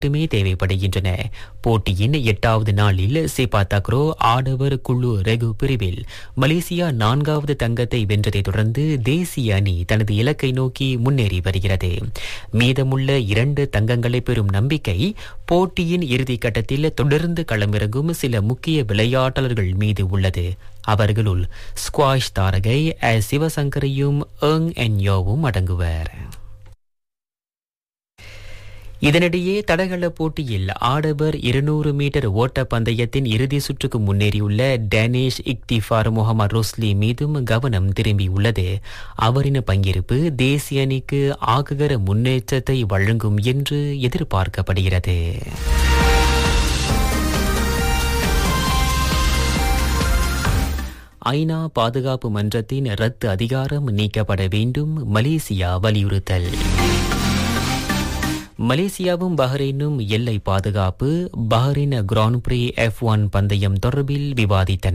மட்டுமே தேவைப்படுகின்றன போட்டியின் எட்டாவது நாளில் சிபா தக்ரோ ஆடவர் குழு ரெகு பிரிவில் மலேசியா நான்காவது தங்கத்தை வென்றதைத் தொடர்ந்து தேசிய அணி தனது இலக்கை நோக்கி முன்னேறி வருகிறது மீதமுள்ள இரண்டு தங்கங்களை பெறும் நம்பிக்கை போட்டியின் இறுதிக் கட்டத்தில் தொடர்ந்து களமிறங்கும் சில முக்கிய விளையாட்டாளர்கள் மீது உள்ளது அவர்களுள் ஸ்குவாஷ் தாரகை எஸ் சிவசங்கரையும் எங் என்யோவும் அடங்குவர் இதனிடையே தடகள போட்டியில் ஆடவர் இருநூறு மீட்டர் ஓட்ட பந்தயத்தின் இறுதி சுற்றுக்கு முன்னேறியுள்ள டேனிஷ் இக்திஃபார் முகமது ரோஸ்லி மீதும் கவனம் திரும்பியுள்ளது அவரின் பங்கேற்பு தேசிய அணிக்கு ஆகுகர முன்னேற்றத்தை வழங்கும் என்று எதிர்பார்க்கப்படுகிறது ஐநா பாதுகாப்பு மன்றத்தின் ரத்து அதிகாரம் நீக்கப்பட வேண்டும் மலேசியா வலியுறுத்தல் மலேசியாவும் பஹ்ரைனும் எல்லை பாதுகாப்பு Bahrain Grand Prix F one பந்தயம் தொடர்பில் விவாதித்தன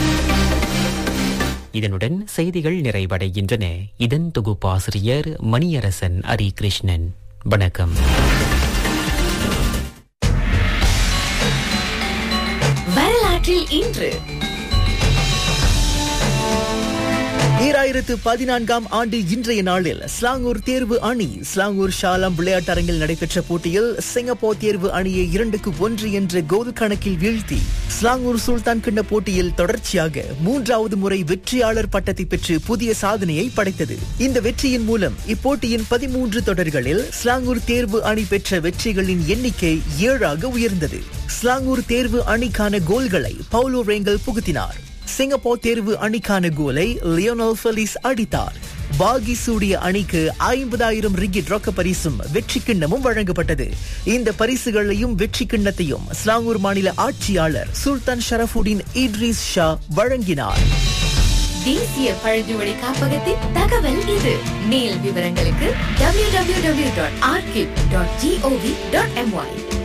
இதனுடன் செய்திகள் நிறைவடைகின்றன இதன் தொகுப்பாசிரியர் மணியரசன் ஹரிகிருஷ்ணன் வணக்கம் வரலாற்றில் இன்று ஈராயிரத்து பதினான்காம் ஆண்டு இன்றைய நாளில் ஸ்லாங்கூர் தேர்வு அணி ஸ்லாங்கூர் ஷாலாம் விளையாட்டரங்கில் நடைபெற்ற போட்டியில் சிங்கப்பூர் தேர்வு அணியை இரண்டுக்கு ஒன்று என்ற கோல் கணக்கில் வீழ்த்தி ஸ்லாங்கூர் சுல்தான் கிண்ண போட்டியில் தொடர்ச்சியாக மூன்றாவது முறை வெற்றியாளர் பட்டத்தை பெற்று புதிய சாதனையை படைத்தது இந்த வெற்றியின் மூலம் இப்போட்டியின் பதிமூன்று தொடர்களில் ஸ்லாங்கூர் தேர்வு அணி பெற்ற வெற்றிகளின் எண்ணிக்கை ஏழாக உயர்ந்தது ஸ்லாங்கூர் தேர்வு அணிக்கான கோல்களை பவுலோ ரேங்கல் புகுத்தினார் சிங்கப்பூர் தேர்வு அணிக்கான கோலை லியோனல் ஃபெலிஸ் அடித்தார் பாகி சூடிய அணிக்கு ஐம்பதாயிரம் ரிங்கிட் ரொக்க பரிசும் வெற்றி கிண்ணமும் வழங்கப்பட்டது இந்த பரிசுகளையும் வெற்றி கிண்ணத்தையும் ஸ்லாங்கூர் மாநில ஆட்சியாளர் சுல்தான் ஷரஃபுடின் இட்ரிஸ் ஷா வழங்கினார் தேசிய பழங்குடி காப்பகத்தின் தகவல் இது மேல் விவரங்களுக்கு www.archive.gov.my